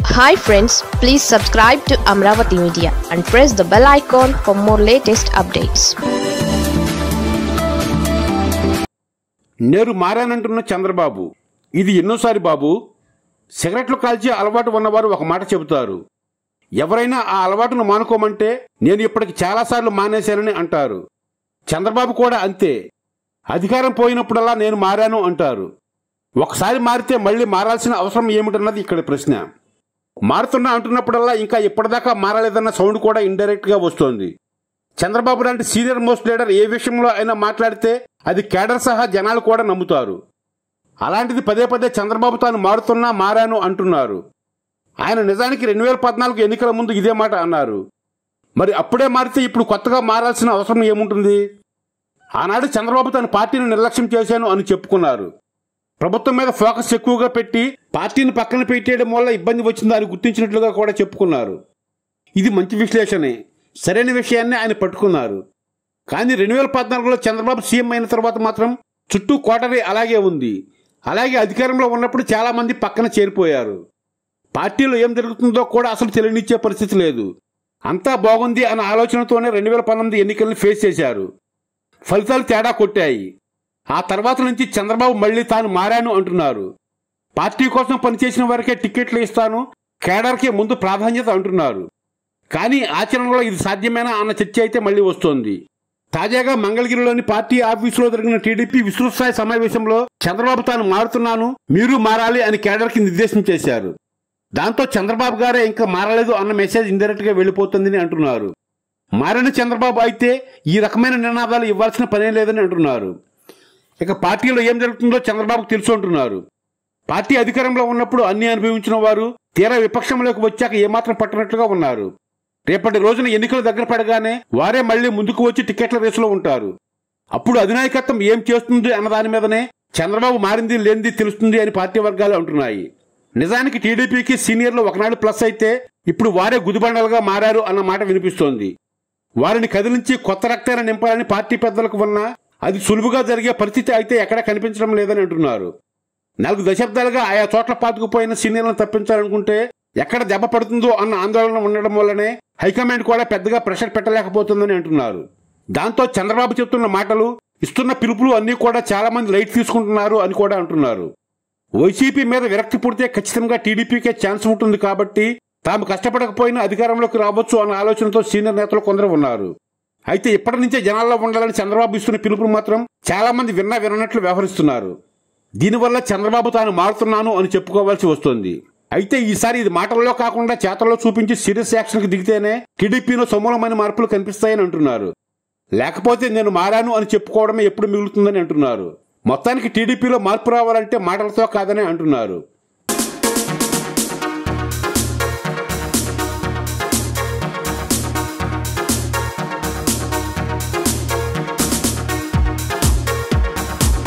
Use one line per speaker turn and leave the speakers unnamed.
hi friends please subscribe to Amaravati media and press the bell icon for more latest updates
నేను మారానంటున్న చంద్రబాబు ఇది ఎన్నోసారి బాబు సిగరెట్లు కాల్చే అలవాటు ఉన్నవారు ఒక మాట చెబుతారు ఎవరైనా ఆ అలవాటును మానుకోమంటే నేను ఇప్పటికి చాలాసార్లు మానేశానని అంటారు చంద్రబాబు కూడా అంతే అధికారం పోయినప్పుడల్లా నేను మారాను అంటారు ఒకసారి మారితే మళ్ళీ మారాల్సిన అవసరం ఏమిటన్నది ఇక్కడ ప్రశ్న మారుతున్నా అంటున్నప్పుడల్లా ఇంకా ఇప్పటిదాకా మారలేదన్న సౌండ్ కూడా ఇండైరెక్ట్ గా వస్తోంది చంద్రబాబు లాంటి సీనియర్ మోస్ట్ లీడర్ ఏ విషయంలో అయినా మాట్లాడితే అది కేడర్ సహా జనాలు కూడా నమ్ముతారు అలాంటిది పదే పదే చంద్రబాబు తాను మారుతున్నా మారాను అంటున్నారు ఆయన నిజానికి రెండు వేల పద్నాలుగు ఎన్నికల ముందు ఇదే మాట అన్నారు మరి అప్పుడే మారితే ఇప్పుడు కొత్తగా మారాల్సిన అవసరం ఏముంటుంది ఆనాడు చంద్రబాబు తన పార్టీని నిర్లక్ష్యం చేశాను అని చెప్పుకున్నారు ప్రభుత్వం మీద ఫోకస్ ఎక్కువగా పెట్టి పార్టీని పక్కన పెట్టేయడం వల్ల ఇబ్బంది వచ్చిందా అని గుర్తించినట్లుగా కూడా చెప్పుకున్నారు ఇది మంచి విశ్లేషణే సరైన విషయాన్ని ఆయన పట్టుకున్నారు కానీ రెండు వేల పద్నాలుగులో చంద్రబాబు సీఎం అయిన తర్వాత మాత్రం చుట్టూ కోటరీ అలాగే ఉంది అలాగే అధికారంలో ఉన్నప్పుడు చాలా మంది పక్కన చేరిపోయారు పార్టీలో ఏం జరుగుతుందో కూడా అసలు తెలియనిచ్చే పరిస్థితి లేదు అంతా బాగుంది అన్న ఆలోచనతోనే రెండు వేల పంతొమ్మిది ఎన్నికలను ఫేస్ చేశారు ఫలితాలు తేడా కొట్టాయి ఆ తర్వాత నుంచి చంద్రబాబు మళ్ళీ తాను మారాను అంటున్నారు పార్టీ కోసం పనిచేసిన వారికే టిక్కెట్లు ఇస్తాను కేడర్కే ముందు ప్రాధాన్యత అంటున్నారు కానీ ఆచరణలో ఇది సాధ్యమేనా అన్న చర్చ అయితే మళ్ళీ వస్తోంది తాజాగా మంగళగిరిలోని పార్టీ ఆఫీసులో జరిగిన టీడీపీ విస్తృత స్థాయి సమావేశంలో చంద్రబాబు తాను మారుతున్నాను మీరు మారాలి అని కేడర్కి నిర్దేశం చేశారు దాంతో చంద్రబాబు గారే ఇంకా మారలేదు అన్న మెసేజ్ ఇండైరెక్ట్ గా వెళ్ళిపోతుందని అంటున్నారు మారిన చంద్రబాబు అయితే ఈ రకమైన నినాదాలు ఇవ్వాల్సిన పనే లేదని అంటున్నారు ఇక పార్టీలో ఏం జరుగుతుందో చంద్రబాబుకు తెలుసు అంటున్నారు పార్టీ అధికారంలో ఉన్నప్పుడు అన్ని అనుభవించిన వారు తీరా విపక్షంలోకి వచ్చాక ఏమాత్రం పట్టనట్లుగా ఉన్నారు రేపటి రోజున ఎన్నికలు దగ్గర పడగానే వారే మళ్లీ ముందుకు వచ్చి టికెట్ల రేసులో ఉంటారు అప్పుడు అధినాయకత్వం ఏం చేస్తుంది అన్న దాని మీదనే చంద్రబాబు మారింది లేనిది తెలుస్తుంది అని పార్టీ వర్గాలు అంటున్నాయి నిజానికి టీడీపీకి సీనియర్లు ఒకనాడు ప్లస్ అయితే ఇప్పుడు వారే గుదిబండలుగా మారారు అన్న మాట వినిపిస్తోంది వారిని కదిలించి కొత్త రక్తాన్ని నింపాలని పార్టీ పెద్దలకు ఉన్నా అది సులువుగా జరిగే పరిస్థితి అయితే ఎక్కడా కనిపించడం లేదని అంటున్నారు నాలుగు దశాబ్దాలుగా ఆయా చోట్ల పాతుకుపోయిన సీనియర్లను తప్పించాలనుకుంటే ఎక్కడ దెబ్బ పడుతుందో అన్న ఆందోళన ఉండడం వల్లనే హైకమాండ్ కూడా పెద్దగా ప్రెషర్ పెట్టలేకపోతుందని అంటున్నారు దాంతో చంద్రబాబు చెప్తున్న మాటలు ఇస్తున్న పిలుపులు అన్నీ కూడా చాలా మంది లైట్ తీసుకుంటున్నారు అని కూడా అంటున్నారు వైసీపీ మీద విరక్తి పుడితే ఖచ్చితంగా టీడీపీకే ఛాన్స్ ఉంటుంది కాబట్టి తాము కష్టపడకపోయినా అధికారంలోకి రావచ్చు అన్న ఆలోచనతో సీనియర్ నేతలు కొందరు ఉన్నారు అయితే ఇప్పటి నుంచే జనాల్లో ఉండాలని చంద్రబాబు ఇస్తున్న పిలుపులు మాత్రం చాలా మంది విన్నా విననట్లు వ్యవహరిస్తున్నారు దీనివల్ల చంద్రబాబు తాను మారుతున్నాను అని చెప్పుకోవాల్సి వస్తోంది అయితే ఈసారి ఇది మాటల్లో కాకుండా చేతల్లో చూపించి సీరియస్ యాక్షన్కి దిగితేనే టీడీపీలో సమూలమైన మార్పులు కనిపిస్తాయని అంటున్నారు లేకపోతే నేను మారాను అని చెప్పుకోవడమే ఎప్పుడు మిగులుతుందని అంటున్నారు మొత్తానికి టీడీపీలో మార్పు రావాలంటే మాటలతో కాదని అంటున్నారు